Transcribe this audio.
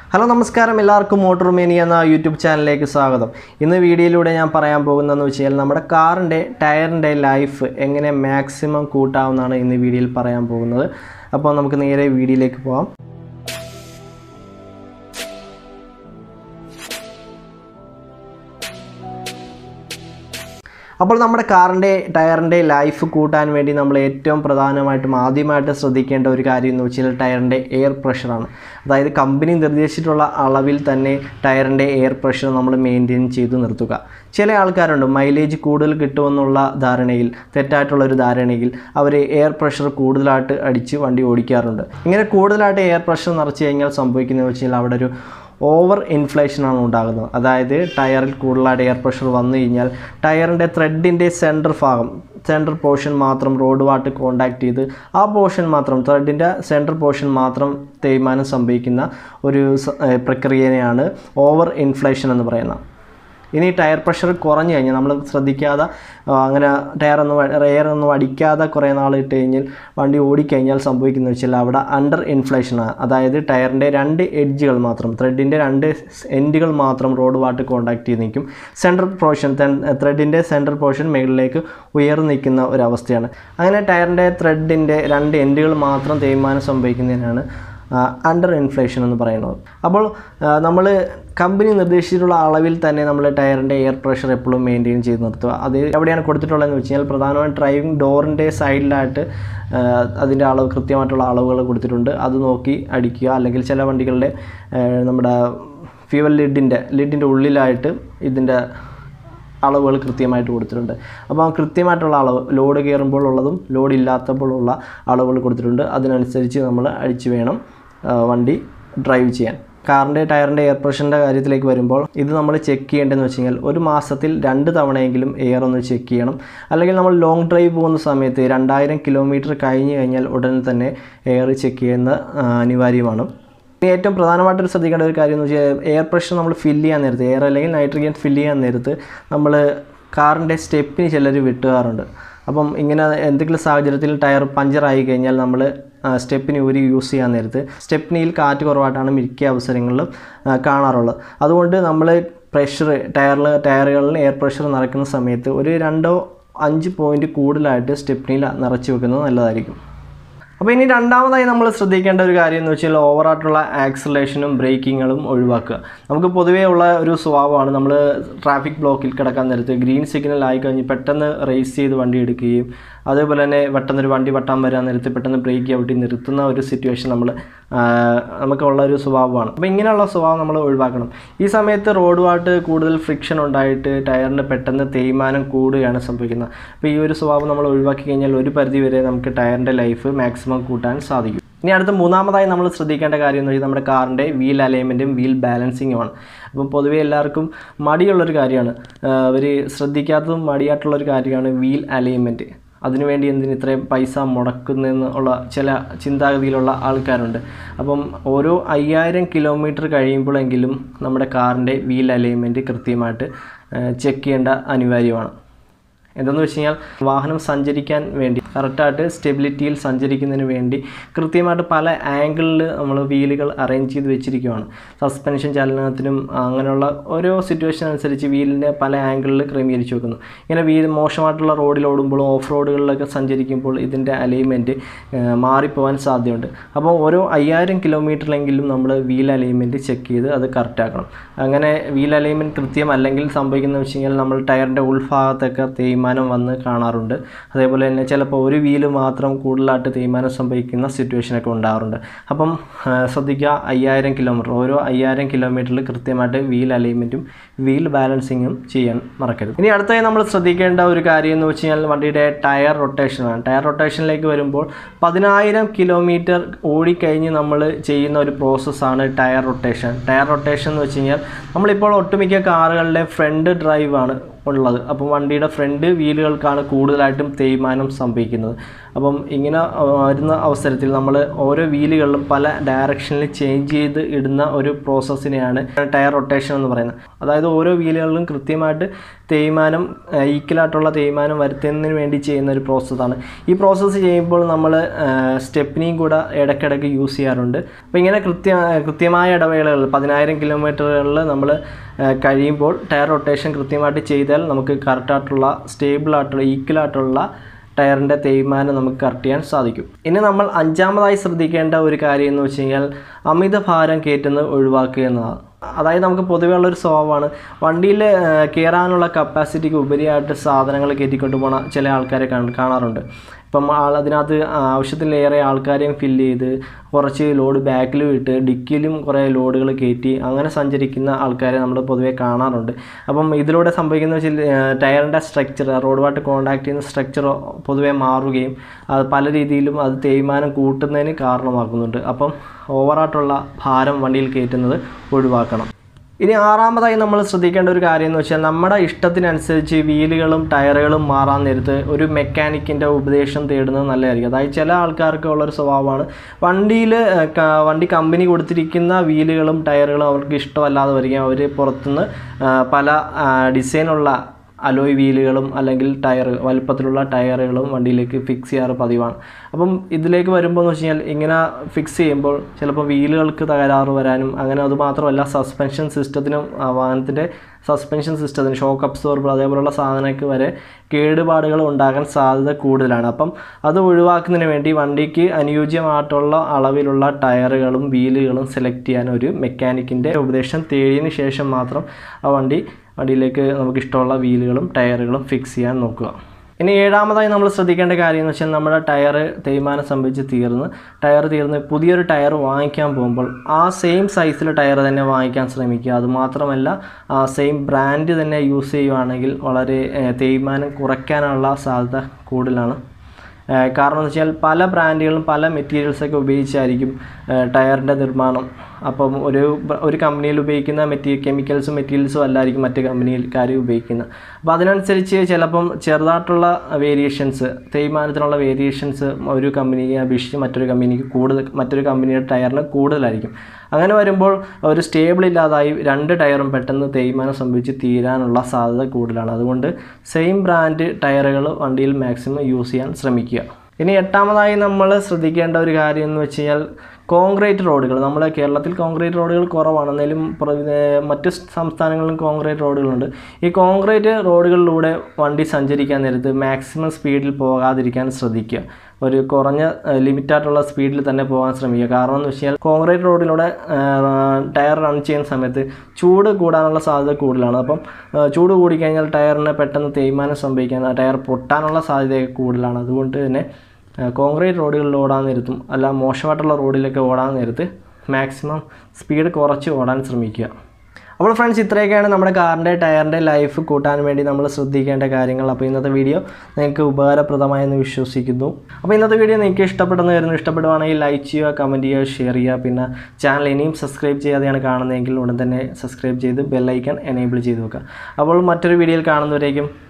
hello നമസ്കാരം എല്ലാവർക്കും motor മേനി എന്ന യൂട്യൂബ് ചാനലിലേക്ക് സ്വാഗതം ഇന്ന് വീഡിയോയിലൂടെ ഞാൻ പറയാൻ പോകുന്നതെന്ന് വെച്ച് കഴിഞ്ഞാൽ നമ്മുടെ കാറിൻ്റെ ടയറിൻ്റെ ലൈഫ് എങ്ങനെ മാക്സിമം കൂട്ടാവുന്നതാണ് ഇന്ന് വീഡിയോയിൽ പറയാൻ പോകുന്നത് അപ്പോൾ നമുക്ക് നേരെ വീഡിയോയിലേക്ക് പോകാം അപ്പോൾ നമ്മുടെ കാറിൻ്റെ ടയറിൻ്റെ ലൈഫ് കൂട്ടാൻ വേണ്ടി നമ്മൾ ഏറ്റവും പ്രധാനമായിട്ടും ആദ്യമായിട്ട് ശ്രദ്ധിക്കേണ്ട ഒരു കാര്യം എന്ന് വെച്ചാൽ ടയറിൻ്റെ എയർ പ്രഷറാണ് അതായത് കമ്പനി നിർദ്ദേശിച്ചിട്ടുള്ള അളവിൽ തന്നെ ടയറിൻ്റെ എയർ പ്രഷർ നമ്മൾ മെയിൻറ്റെയിൻ ചെയ്ത് നിർത്തുക ചില ആൾക്കാരുണ്ട് മൈലേജ് കൂടുതൽ കിട്ടുമെന്നുള്ള ധാരണയിൽ തെറ്റായിട്ടുള്ള ഒരു ധാരണയിൽ അവർ എയർ പ്രഷർ കൂടുതലായിട്ട് അടിച്ച് വണ്ടി ഓടിക്കാറുണ്ട് ഇങ്ങനെ കൂടുതലായിട്ട് എയർ പ്രഷർ നിറച്ച് കഴിഞ്ഞാൽ സംഭവിക്കുന്നത് വെച്ചാൽ അവിടെ ഒരു ഓവർ ഇൻഫ്ലേഷനാണ് ഉണ്ടാകുന്നത് അതായത് ടയറിൽ കൂടുതലായിട്ട് എയർ പ്രഷർ വന്നു കഴിഞ്ഞാൽ ടയറിൻ്റെ ത്രെഡിൻ്റെ സെൻറ്റർ ഭാഗം സെൻറ്റർ പോർഷൻ മാത്രം റോഡുമായിട്ട് കോണ്ടാക്ട് ചെയ്ത് ആ പോർഷൻ മാത്രം ത്രെഡിൻ്റെ സെൻറ്റർ പോർഷൻ മാത്രം തേയ്മാനം സംഭവിക്കുന്ന ഒരു സ- ഏഹ് പ്രക്രിയയാണ് ഓവർ ഇൻഫ്ലേഷൻ എന്ന് പറയുന്നത് ഇനി ടയർ പ്രഷർ കുറഞ്ഞു കഴിഞ്ഞാൽ നമ്മൾ ശ്രദ്ധിക്കാതെ ആ, അങ്ങനെ ടയറൊന്നും എയർ ഒന്നും അടിക്കാതെ കുറേ നാൾ ഇട്ട് കഴിഞ്ഞാൽ വണ്ടി ഓടിക്കഴിഞ്ഞാൽ സംഭവിക്കുന്നത് വെച്ചാൽ അവിടെ അണ്ടർ ഇൻഫ്ലേഷനാണ് അതായത് ടയറിൻ്റെ രണ്ട് എഡ്ജുകൾ മാത്രം ത്രെഡിൻ്റെ രണ്ട് എൻഡുകൾ മാത്രം റോഡുമായിട്ട് കോണ്ടാക്ട് ചെയ്ത് നിൽക്കും സെൻട്രൽ പോർഷൻ ത്രെഡിൻ്റെ സെൻട്രൽ പോർഷൻ മുകളിലേക്ക് ഉയർന്നു നിൽക്കുന്ന ഒരവസ്ഥയാണ് അങ്ങനെ ടയറിൻ്റെ ത്രെഡിൻ്റെ രണ്ട് എൻഡുകൾ മാത്രം തേയ്മാനം സംഭവിക്കുന്നതിനാണ് അണ്ടർ ഇൻഫ്ലേഷൻ എന്ന് പറയുന്നത് അപ്പോൾ നമ്മൾ കമ്പനി നിർദ്ദേശിച്ചിട്ടുള്ള അളവിൽ തന്നെ നമ്മൾ ടയറിൻ്റെ എയർ പ്രഷർ എപ്പോഴും മെയിൻറ്റെയിൻ ചെയ്ത് നിർത്തുക അത് എവിടെയാണ് കൊടുത്തിട്ടുള്ളതെന്ന് വെച്ച് കഴിഞ്ഞാൽ പ്രധാനമായും ഡ്രൈവിംഗ് ഡോറിൻ്റെ സൈഡിലായിട്ട് അതിൻ്റെ അളവ് കൃത്യമായിട്ടുള്ള അളവുകൾ കൊടുത്തിട്ടുണ്ട് അത് നോക്കി അടിക്കുക അല്ലെങ്കിൽ ചില വണ്ടികളുടെ ആ, നമ്മുടെ ഫ്യൂവൽ ലിഡിൻ്റെ ലിഡിൻ്റെ ഉള്ളിലായിട്ട് ഇതിൻ്റെ അളവുകൾ കൃത്യമായിട്ട് കൊടുത്തിട്ടുണ്ട് അപ്പോൾ ആ കൃത്യമായിട്ടുള്ള അളവ് ലോഡ് കയറുമ്പോൾ ഉള്ളതും ലോഡ് ഇല്ലാത്തപ്പോൾ ഉള്ള അളവുകൾ കൊടുത്തിട്ടുണ്ട് അതിനനുസരിച്ച് നമ്മൾ അടിച്ച് വേണം ആ, വണ്ടി ഡ്രൈവ് ചെയ്യാൻ കാറിൻ്റെ ടയറിൻ്റെ എയർ പ്രഷറിൻ്റെ കാര്യത്തിലേക്ക് വരുമ്പോൾ ഇത് നമ്മൾ ചെക്ക് ചെയ്യേണ്ടതെന്ന് വെച്ച് കഴിഞ്ഞാൽ ഒരു മാസത്തിൽ രണ്ട് തവണയെങ്കിലും എയർ ഒന്ന് ചെക്ക് ചെയ്യണം അല്ലെങ്കിൽ നമ്മൾ ലോങ് ഡ്രൈവ് പോകുന്ന സമയത്ത് രണ്ടായിരം കിലോമീറ്റർ കഴിഞ്ഞ് കഴിഞ്ഞാൽ ഉടൻ തന്നെ എയർ ചെക്ക് ചെയ്യുന്ന ആ, അനിവാര്യമാണ് ഇനി ഏറ്റവും പ്രധാനമായിട്ട് ശ്രദ്ധിക്കേണ്ട ഒരു കാര്യം എന്ന് വെച്ചാൽ എയർ പ്രഷർ നമ്മൾ ഫില്ല് ചെയ്യാൻ നേരത്ത് എയർ അല്ലെങ്കിൽ നൈട്രജൻ ഫില്ല് ചെയ്യാൻ നേരത്ത് നമ്മൾ കാറിൻ്റെ സ്റ്റെപ്പിന് ചിലർ വിട്ടുകാറുണ്ട് അപ്പം ഇങ്ങനെ എന്തെങ്കിലും സാഹചര്യത്തിൽ ടയർ പഞ്ചറായി കഴിഞ്ഞാൽ നമ്മൾ സ്റ്റെപ്പിന് ഊരി യൂസ് ചെയ്യാൻ നേരത്ത് സ്റ്റെപ്പിനിയിൽ കാറ്റ് കുറവായിട്ടാണ് മിക്ക അവസരങ്ങളിലും ആ, കാണാറുള്ളത് അതുകൊണ്ട് നമ്മൾ പ്രഷർ ടയറിൽ ടയറുകളിൽ എയർ പ്രഷർ നിറയ്ക്കുന്ന സമയത്ത് ഒരു രണ്ടോ അഞ്ച് പോയിൻറ്റ് കൂടുതലായിട്ട് സ്റ്റെപ്പിനിയിൽ നിറച്ച് വെക്കുന്നത് നല്ലതായിരിക്കും അപ്പോൾ ഇനി രണ്ടാമതായി നമ്മൾ ശ്രദ്ധിക്കേണ്ട ഒരു കാര്യം എന്ന് വെച്ചാൽ ഓവറായിട്ടുള്ള ആക്സലേഷനും ബ്രേക്കിങ്ങുകളും ഒഴിവാക്കുക നമുക്ക് പൊതുവേ ഉള്ള ഒരു സ്വഭാവമാണ് നമ്മൾ ട്രാഫിക് ബ്ലോക്കിൽ കിടക്കാൻ നേരത്ത് ഗ്രീൻ സിഗ്നൽ ആയി കഴിഞ്ഞ് പെട്ടെന്ന് റേസ് ചെയ്ത് വണ്ടി എടുക്കുകയും അതേപോലെ തന്നെ പെട്ടെന്ന് ഒരു വണ്ടി വട്ടാൻ വരാൻ നേരത്ത് പെട്ടെന്ന് ബ്രേക്ക് ചവിട്ടി നിർത്തുന്ന ഒരു സിറ്റുവേഷൻ നമ്മൾ നമുക്കുള്ള ഒരു സ്വഭാവമാണ് അപ്പോൾ ഇങ്ങനെയുള്ള സ്വഭാവം നമ്മൾ ഒഴിവാക്കണം ഈ സമയത്ത് റോഡുമായിട്ട് കൂടുതൽ ഫ്രിക്ഷൻ ഉണ്ടായിട്ട് ടയറിന് പെട്ടെന്ന് തേയ്മാനം കൂടുകയാണ് സംഭവിക്കുന്നത് അപ്പോൾ ഈ ഒരു സ്വഭാവം നമ്മൾ ഒഴിവാക്കി കഴിഞ്ഞാൽ ഒരു പരിധി വരെ നമുക്ക് ടയറിൻ്റെ ലൈഫ് മാക്സിമം കൂട്ടാൻ സാധിക്കും ഇനി അടുത്ത മൂന്നാമതായി നമ്മൾ ശ്രദ്ധിക്കേണ്ട കാര്യം എന്ന് വെച്ചാൽ നമ്മുടെ കാറിൻ്റെ വീൽ അലൈൻമെൻറ്റും വീൽ ബാലൻസിങ്ങുമാണ് അപ്പം പൊതുവേ എല്ലാവർക്കും മടിയുള്ളൊരു കാര്യമാണ് അവർ ശ്രദ്ധിക്കാത്തതും മടിയായിട്ടുള്ളൊരു കാര്യമാണ് വീൽ അലൈൻമെൻറ്റ് അതിനുവേണ്ടി എന്തിന് ഇത്രയും പൈസ മുടക്കുന്നതെന്ന് ഉള്ള ചില ചിന്താഗതിയിലുള്ള ആൾക്കാരുണ്ട് അപ്പം ഓരോ അയ്യായിരം കിലോമീറ്റർ കഴിയുമ്പോഴെങ്കിലും നമ്മുടെ കാറിൻ്റെ വീൽ അലൈൻമെൻറ്റ് കൃത്യമായിട്ട് ചെക്ക് ചെയ്യേണ്ട അനിവാര്യമാണ് എന്തെന്ന് വെച്ച് കഴിഞ്ഞാൽ വാഹനം സഞ്ചരിക്കാൻ വേണ്ടി കറക്റ്റായിട്ട് സ്റ്റെബിലിറ്റിയിൽ സഞ്ചരിക്കുന്നതിന് വേണ്ടി കൃത്യമായിട്ട് പല ആംഗിളിൽ നമ്മൾ വീലുകൾ അറേഞ്ച് ചെയ്ത് വെച്ചിരിക്കുകയാണ് സസ്പെൻഷൻ ചലനത്തിനും അങ്ങനെയുള്ള ഓരോ സിറ്റുവേഷൻ അനുസരിച്ച് വീലിൻ്റെ പല ആംഗിളിൽ ക്രമീകരിച്ച് വെക്കുന്നു ഇങ്ങനെ വീൽ മോശമായിട്ടുള്ള റോഡിൽ ഓടുമ്പോഴും ഓഫ് റോഡുകളിലൊക്കെ സഞ്ചരിക്കുമ്പോൾ ഇതിൻ്റെ അലൈൻമെൻറ്റ് മാറിപ്പോകാൻ സാധ്യതയുണ്ട് അപ്പോൾ ഓരോ അയ്യായിരം കിലോമീറ്ററിലെങ്കിലും നമ്മൾ വീൽ അലൈൻമെൻറ്റ് ചെക്ക് ചെയ്ത് അത് കറക്റ്റ് ആക്കണം അങ്ങനെ വീൽ അലൈൻമെൻറ്റ് കൃത്യമല്ലെങ്കിൽ സംഭവിക്കുന്നത് വെച്ച് കഴിഞ്ഞാൽ നമ്മൾ ടയറിൻ്റെ ഉൾഭാഗത്തൊക്കെ തേയ്മാനം വന്ന് കാണാറുണ്ട് അതേപോലെ തന്നെ ചിലപ്പോൾ ഒരു വീല് മാത്രം കൂടുതലായിട്ട് തേയ്മാനം സംഭവിക്കുന്ന സിറ്റുവേഷനൊക്കെ ഉണ്ടാകാറുണ്ട് അപ്പം ആ, ശ്രദ്ധിക്കുക അയ്യായിരം കിലോമീറ്റർ ഓരോ അയ്യായിരം കിലോമീറ്ററിൽ കൃത്യമായിട്ട് വീൽ അലൈൻമെൻറ്റും വീൽ ബാലൻസിങ്ങും ചെയ്യാൻ മറക്കരുത് ഇനി അടുത്തായി നമ്മൾ ശ്രദ്ധിക്കേണ്ട ഒരു കാര്യം എന്ന് വെച്ച് കഴിഞ്ഞാൽ വണ്ടിയുടെ ടയർ റൊട്ടേഷനാണ് ടയർ റൊട്ടേഷനിലേക്ക് വരുമ്പോൾ പതിനായിരം കിലോമീറ്റർ ഓടിക്കഴിഞ്ഞ് നമ്മൾ ചെയ്യുന്ന ഒരു പ്രോസസ്സാണ് ടയർ റൊട്ടേഷൻ ടയർ റൊട്ടേഷൻ എന്ന് വെച്ച് കഴിഞ്ഞാൽ നമ്മളിപ്പോൾ ഒട്ടുമിക്ക കാറുകളുടെ ഫ്രണ്ട് ഡ്രൈവാണ് ഉള്ളത് അപ്പോൾ വണ്ടിയുടെ ഫ്രണ്ട് വീലുകൾക്കാണ് കൂടുതലായിട്ടും തേയ്മാനം സംഭവിക്കുന്നത് അപ്പം ഇങ്ങനെ ആ, വരുന്ന അവസരത്തിൽ നമ്മൾ ഓരോ വീലുകളിലും പല ഡയറക്ഷനിൽ ചേഞ്ച് ചെയ്ത് ഇടുന്ന ഒരു പ്രോസസ്സിനെയാണ് ടയർ റൊട്ടേഷൻ എന്ന് പറയുന്നത് അതായത് ഓരോ വീലുകളിലും കൃത്യമായിട്ട് തേയ്മാനം ഈക്വലായിട്ടുള്ള തേയ്മാനം വരുത്തുന്നതിന് വേണ്ടി ചെയ്യുന്ന ഒരു പ്രോസസ്സാണ് ഈ പ്രോസസ്സ് ചെയ്യുമ്പോൾ നമ്മൾ സ്റ്റെപ്പിനെയും കൂടെ ഇടയ്ക്കിടയ്ക്ക് യൂസ് ചെയ്യാറുണ്ട് അപ്പോൾ ഇങ്ങനെ കൃത്യ കൃത്യമായ ഇടവേളകളിൽ പതിനായിരം കിലോമീറ്ററുകളിൽ നമ്മൾ കഴിയുമ്പോൾ ടയർ റൊട്ടേഷൻ കൃത്യമായിട്ട് ചെയ്താൽ നമുക്ക് കറക്റ്റായിട്ടുള്ള സ്റ്റേബിളായിട്ടുള്ള ഈക്വലായിട്ടുള്ള ടയറിൻ്റെ തേയ്മാനം നമുക്ക് കറക്റ്റ് ചെയ്യാൻ സാധിക്കും ഇനി നമ്മൾ അഞ്ചാമതായി ശ്രദ്ധിക്കേണ്ട ഒരു കാര്യം എന്ന് വെച്ച് കഴിഞ്ഞാൽ അമിത ഭാരം കയറ്റുന്നത് ഒഴിവാക്കുക എന്നതാണ് അതായത് നമുക്ക് പൊതുവേ ഉള്ളൊരു സ്വഭാവമാണ് വണ്ടിയിൽ കയറാനുള്ള കപ്പാസിറ്റിക്ക് ഉപരിയായിട്ട് സാധനങ്ങൾ കയറ്റിക്കൊണ്ട് പോണ ചില ആൾക്കാരെ കാണ- കാണാറുണ്ട് ഇപ്പം ആൾ അതിനകത്ത് ആവശ്യത്തിലേറെ ആൾക്കാരെയും ഫില്ല് ചെയ്ത് കുറച്ച് ലോഡ് ബാക്കിലും ഇട്ട് ഡിക്കിയിലും കുറേ ലോഡുകൾ കയറ്റി അങ്ങനെ സഞ്ചരിക്കുന്ന ആൾക്കാരെ നമ്മൾ പൊതുവേ കാണാറുണ്ട് അപ്പം ഇതിലൂടെ സംഭവിക്കുന്ന വെച്ചാൽ ടയറിൻ്റെ സ്ട്രക്ചർ റോഡുമായിട്ട് കോൺടാക്ട് ചെയ്യുന്ന സ്ട്രക്ചർ പൊതുവേ മാറുകയും അത് പല രീതിയിലും അത് തേയ്മാനം കൂട്ടുന്നതിന് കാരണമാക്കുന്നുണ്ട് അപ്പം ഓവറായിട്ടുള്ള ഭാരം വണ്ടിയിൽ കയറ്റുന്നത് ഒഴിവാക്കണം ഇനി ആറാമതായി നമ്മൾ ശ്രദ്ധിക്കേണ്ട ഒരു കാര്യം എന്ന് വെച്ചാൽ നമ്മുടെ ഇഷ്ടത്തിനനുസരിച്ച് വീലുകളും ടയറുകളും മാറാൻ നേരത്ത് ഒരു മെക്കാനിക്കിൻ്റെ ഉപദേശം തേടുന്നത് നല്ലതായിരിക്കും അതായത് ചില ആൾക്കാർക്ക് ഉള്ളൊരു സ്വഭാവമാണ് വണ്ടിയിൽ വണ്ടി കമ്പനി കൊടുത്തിരിക്കുന്ന വീലുകളും ടയറുകളും അവർക്ക് ഇഷ്ടമല്ലാതെ വരികയും അവർ പുറത്തുനിന്ന് ആ, പല ആ, ഡിസൈനുള്ള അലോയ് വീലുകളും അല്ലെങ്കിൽ ടയർ വലുപ്പത്തിലുള്ള ടയറുകളും വണ്ടിയിലേക്ക് ഫിക്സ് ചെയ്യാറ് പതിവാണ് അപ്പം ഇതിലേക്ക് വരുമ്പോൾ എന്ന് വെച്ച് കഴിഞ്ഞാൽ ഇങ്ങനെ ഫിക്സ് ചെയ്യുമ്പോൾ ചിലപ്പോൾ വീലുകൾക്ക് തകരാറ് വരാനും അങ്ങനെ അത് മാത്രമല്ല സസ്പെൻഷൻ സിസ്റ്റത്തിനും ആ വാഹനത്തിൻ്റെ സസ്പെൻഷൻ സിസ്റ്റത്തിന് ഷോക്ക് അബ്സോർബർ അതേപോലുള്ള സാധനങ്ങൾക്ക് വരെ കേടുപാടുകൾ ഉണ്ടാകാൻ സാധ്യത കൂടുതലാണ് അപ്പം അത് ഒഴിവാക്കുന്നതിന് വേണ്ടി വണ്ടിക്ക് അനുയോജ്യമായിട്ടുള്ള അളവിലുള്ള ടയറുകളും വീലുകളും സെലക്ട് ചെയ്യാൻ ഒരു മെക്കാനിക്കിൻ്റെ ഉപദേശം തേടിയതിന് ശേഷം മാത്രം ആ വണ്ടി വണ്ടിയിലേക്ക് നമുക്ക് ഇഷ്ടമുള്ള വീലുകളും ടയറുകളും ഫിക്സ് ചെയ്യാൻ നോക്കുക ഇനി ഏഴാമതായി നമ്മൾ ശ്രദ്ധിക്കേണ്ട കാര്യം എന്ന് വെച്ചാൽ നമ്മുടെ ടയർ തേയ്മാനം സംഭവിച്ച് തീർന്ന് ടയർ തീർന്ന് പുതിയൊരു ടയർ വാങ്ങിക്കാൻ പോകുമ്പോൾ ആ സെയിം സൈസിലെ ടയർ തന്നെ വാങ്ങിക്കാൻ ശ്രമിക്കുക അതുമാത്രമല്ല ആ സെയിം ബ്രാൻഡ് തന്നെ യൂസ് ചെയ്യുവാണെങ്കിൽ വളരെ ഏഹ്, തേയ്മാനം കുറയ്ക്കാനുള്ള സാധ്യത കൂടുതലാണ് ഏഹ് കാരണം എന്ന് വെച്ചാൽ പല ബ്രാൻഡുകളും പല മെറ്റീരിയൽസൊക്കെ ഉപയോഗിച്ചായിരിക്കും ഏഹ് ടയറിൻ്റെ നിർമ്മാണം അപ്പം ഒരു ബ- ഒരു കമ്പനിയിൽ ഉപയോഗിക്കുന്ന മെറ്റീ കെമിക്കൽസും മെറ്റീരിയൽസും അല്ലായിരിക്കും മറ്റ് കമ്പനിക്കാർ ഉപയോഗിക്കുന്നത് അപ്പോൾ അതിനനുസരിച്ച് ചിലപ്പം ചെറുതായിട്ടുള്ള വേരിയേഷൻസ് തേയ്മാനത്തിനുള്ള വേരിയേഷൻസ് ഒരു കമ്പനിയെ അപേക്ഷിച്ച് മറ്റൊരു കമ്പനിക്ക് കൂടുതൽ മറ്റൊരു കമ്പനിയുടെ ടയറിന് കൂടുതലായിരിക്കും അങ്ങനെ വരുമ്പോൾ ഒരു സ്റ്റേബിൾ ഇല്ലാതായി രണ്ട് ടയറും പെട്ടെന്ന് തേയ്മാനം സംഭവിച്ച് തീരാനുള്ള സാധ്യത കൂടുതലാണ് അതുകൊണ്ട് സെയിം ബ്രാൻഡ് ടയറുകൾ വണ്ടിയിൽ മാക്സിമം യൂസ് ചെയ്യാൻ ശ്രമിക്കുക ഇനി എട്ടാമതായി നമ്മൾ ശ്രദ്ധിക്കേണ്ട ഒരു കാര്യം എന്ന് വെച്ച് കഴിഞ്ഞാൽ കോൺക്രീറ്റ് റോഡുകൾ നമ്മുടെ കേരളത്തിൽ കോൺക്രീറ്റ് റോഡുകൾ കുറവാണ് എന്നാലും പ്ര- ഏർ മറ്റ് സംസ്ഥാനങ്ങളിലും കോൺക്രീറ്റ് റോഡുകളുണ്ട് ഈ കോൺക്രീറ്റ് റോഡുകളിലൂടെ വണ്ടി സഞ്ചരിക്കാൻ നേരത്ത് മാക്സിമം സ്പീഡിൽ പോകാതിരിക്കാൻ ശ്രദ്ധിക്കുക ഒരു കുറഞ്ഞ ലിമിറ്റായിട്ടുള്ള സ്പീഡിൽ തന്നെ പോകാൻ ശ്രമിക്കുക കാരണം എന്ന് വെച്ചാൽ കോൺക്രീറ്റ് റോഡിലൂടെ ടയർ റൺ ചെയ്യുന്ന സമയത്ത് ചൂട് കൂടാനുള്ള സാധ്യത കൂടുതലാണ് അപ്പം ആ, ചൂട് കൂടിക്കഴിഞ്ഞാൽ ടയറിന് പെട്ടെന്ന് തേയ്മാനം സംഭവിക്കാൻ ആ ടയർ പൊട്ടാനുള്ള സാധ്യതയൊക്കെ കൂടുതലാണ് അതുകൊണ്ട് തന്നെ ആ, കോൺക്രീറ്റ് റോഡുകളിൽ ഓടാൻ നേരത്തും അല്ല മോശമായിട്ടുള്ള റോഡിലൊക്കെ ഓടാൻ നേരത്ത് മാക്സിമം സ്പീഡ് കുറച്ച് ഓടാൻ ശ്രമിക്കുക അപ്പോൾ ഫ്രണ്ട്സ് ഇത്രയൊക്കെയാണ് നമ്മുടെ കാറിൻ്റെ ടയറിൻ്റെ ലൈഫ് കൂട്ടാൻ വേണ്ടി നമ്മൾ ശ്രദ്ധിക്കേണ്ട കാര്യങ്ങൾ അപ്പോൾ ഇന്നത്തെ വീഡിയോ നിങ്ങൾക്ക് ഉപകാരപ്രദമായെന്ന് വിശ്വസിക്കുന്നു അപ്പോൾ ഇന്നത്തെ വീഡിയോ നിങ്ങൾക്ക് ഇഷ്ടപ്പെടുന്നതായിരുന്നു ഇഷ്ടപ്പെടുവാണെങ്കിൽ ലൈക്ക് ചെയ്യുക കമൻറ്റ് ചെയ്യുക ഷെയർ ചെയ്യുക പിന്നെ ചാനൽ ഇനിയും സബ്സ്ക്രൈബ് ചെയ്യാതെയാണ് കാണുന്നതെങ്കിൽ ഉടൻ തന്നെ സബ്സ്ക്രൈബ് ചെയ്ത് ബെല്ലൈക്കൺ എനേബിൾ ചെയ്ത് വെക്കുക അപ്പോൾ മറ്റൊരു വീഡിയോയിൽ കാണുന്നവരേക്കും